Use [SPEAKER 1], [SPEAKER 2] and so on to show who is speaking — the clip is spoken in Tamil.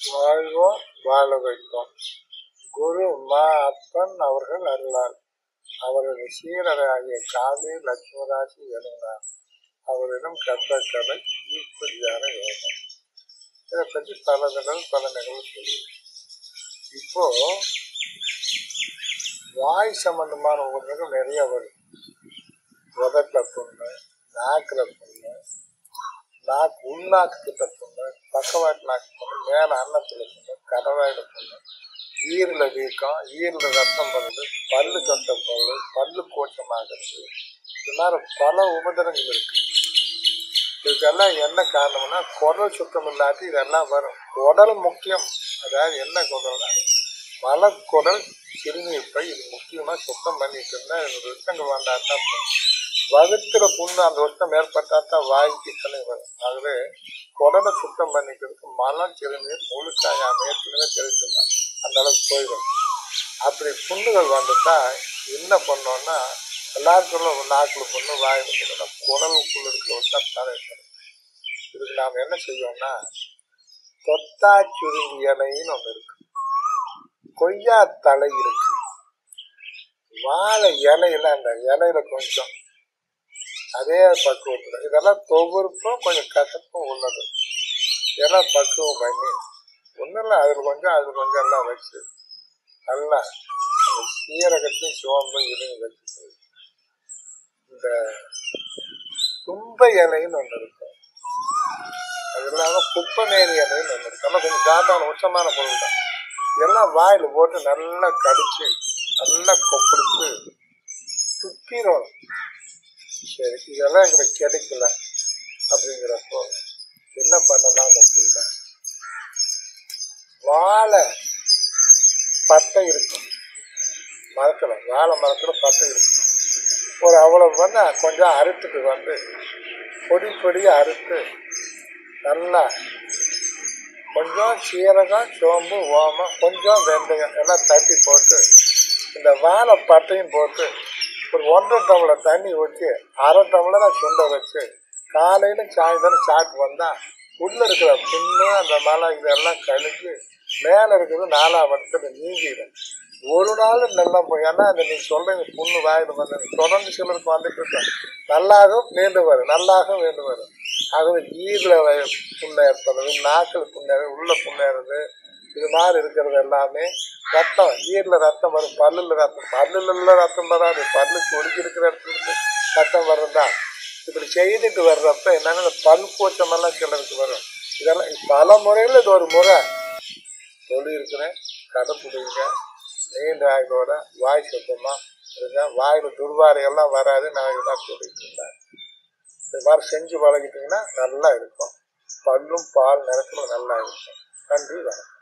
[SPEAKER 1] வாழ்வோம் வாழ வைப்போம் குரு மா அப்பன் அவர்கள் அருளார் அவரது சீரராகிய காவி லட்சுமராசி எழுந்தார் அவரிடம் கற்ற கதை ஈர்ப்படியான யோகம் இதை பற்றி பல தடவை பல நிகழ்வு சொல்லுவேன் இப்போ வாய் சம்பந்தமான ஒன்றுகள் நிறைய வரும் உதட்டில் புண்ணு நாக்கில் புண்ணு நாக்கு உள்நாக்கு கிட்ட புண்ணு பக்கவாட்டு நாக்கு புண்ணு மேலே அன்னத்தில் புண்ணு கடவாயில் புண்ணு ஈரில் வீக்கம் ஈரில் ரத்தம் வருது பல்லு சொத்த போகுது பல்லு கோச்சமாகிறது இது மாதிரி பல உபதிரங்கள் இருக்கு இதுக்கெல்லாம் என்ன காரணம்னா குடல் சுத்தம் இல்லாட்டி இதெல்லாம் வரும் குடல் முக்கியம் அதாவது என்ன குடல்னா மலக்குடல் சிறுநீர் பை இது முக்கியமாக சுத்தம் பண்ணிட்டு இருந்தால் இது விஷங்கள் வந்தால் தான் வகுத்துல புண்ணு அந்த வருஷம் ஏற்பட்டா தான் வாய்க்கு இத்தனை வரும் ஆகவே குடலை சுத்தம் பண்ணிக்கிறதுக்கு மலம் சிறுநீர் முழுசாக ஏற்கனவே தெரிஞ்சுக்கலாம் அந்த அளவுக்கு போயிடும் அப்படி புண்ணுகள் வந்துட்டா என்ன பண்ணோம்னா எல்லாருக்கும் நாக்கில் புண்ணு வாயில் புண்ணு குடலுக்குள்ள இருக்கிற வச்சா தலை இதுக்கு நாம் என்ன செய்வோம்னா தொத்தா சுருங்கி இலைன்னு ஒன்று இருக்கு கொய்யா தலை இருக்கு வாழை இலையில அந்த இலையில கொஞ்சம் அதே பக்குவத்தில் இதெல்லாம் தொகுப்பும் கொஞ்சம் கசப்பும் உள்ளது இதெல்லாம் பக்குவம் பண்ணி ஒன்றும் இல்லை அதில் கொஞ்சம் அதில் கொஞ்சம் எல்லாம் வச்சு நல்லா அந்த சீரகத்தையும் சோம்பும் இதையும் வச்சு இந்த தும்ப இலைன்னு ஒன்று இருக்கும் அது இல்லாமல் குப்பமேனி இலைன்னு ஒன்று இருக்கும் எல்லாம் கொஞ்சம் காட்டான உச்சமான பொருள் தான் இதெல்லாம் வாயில் போட்டு நல்லா கடிச்சு நல்லா கொப்பளிச்சு துப்பிடும் சரி இதெல்லாம் எங்களுக்கு கிடைக்கல அப்படிங்கிறப்போ என்ன பண்ணலாம் அப்படின்னா வாழை பட்டை இருக்கும் மரத்தில் வாழை மரத்தில் பட்டை இருக்கும் ஒரு அவ்வளோ வந்து கொஞ்சம் அறுத்துட்டு வந்து பொடி பொடியாக அறுத்து நல்லா கொஞ்சம் சீரகம் சோம்பு ஓமம் கொஞ்சம் வெந்தயம் எல்லாம் தட்டி போட்டு இந்த வாழை பட்டையும் போட்டு ஒரு ஒன்றரை டம்ளர் தண்ணி ஊற்றி அரை டம்ளரை சுண்ட வச்சு காலையில் சாயந்தரம் சாப்பிட்டு வந்தால் உள்ளே இருக்கிற புண்ணு அந்த மலை இதெல்லாம் கழிஞ்சு மேலே இருக்கிறது நாலாம் இடத்துல நீங்கிடும் ஒரு நாள் நல்லா போய் ஏன்னா அந்த நீ சொல்கிற புண்ணு வாயில் வந்து தொடர்ந்து சிலருக்கு வந்துட்டு இருக்கோம் நல்லாகவும் மீண்டு வரும் நல்லாகவும் மீண்டு வரும் ஆகவே ஈரில் புண்ணை ஏற்படுறது நாக்கில் புண்ணேறது உள்ள புண்ணேறது இது மாதிரி இருக்கிறது எல்லாமே ரத்தம் ஈரில் ரத்தம் வரும் பல்லில் ரத்தம் பல்லுல ரத்தம் வராது பல்லு ஒடுக்கி இருக்கிற இடத்துல இருந்து ரத்தம் வர்றதுதான் இப்படி செய்துட்டு வர்றப்ப என்னன்னா பல் கூச்சமெல்லாம் சிலருக்கு வரும் இதெல்லாம் பல முறையில் இது ஒரு முறை சொல்லியிருக்கிறேன் கடைப்பிடிங்க நீண்ட ஆயுளோட வாய் சுத்தமாக இருங்க வாயில் துர்வாரையெல்லாம் வராது நான் இதெல்லாம் சொல்லிட்டு இருந்தேன் இது மாதிரி செஞ்சு பழகிட்டிங்கன்னா நல்லா இருக்கும் பல்லும் பால் நிறத்துல நல்லா இருக்கும் நன்றி வணக்கம்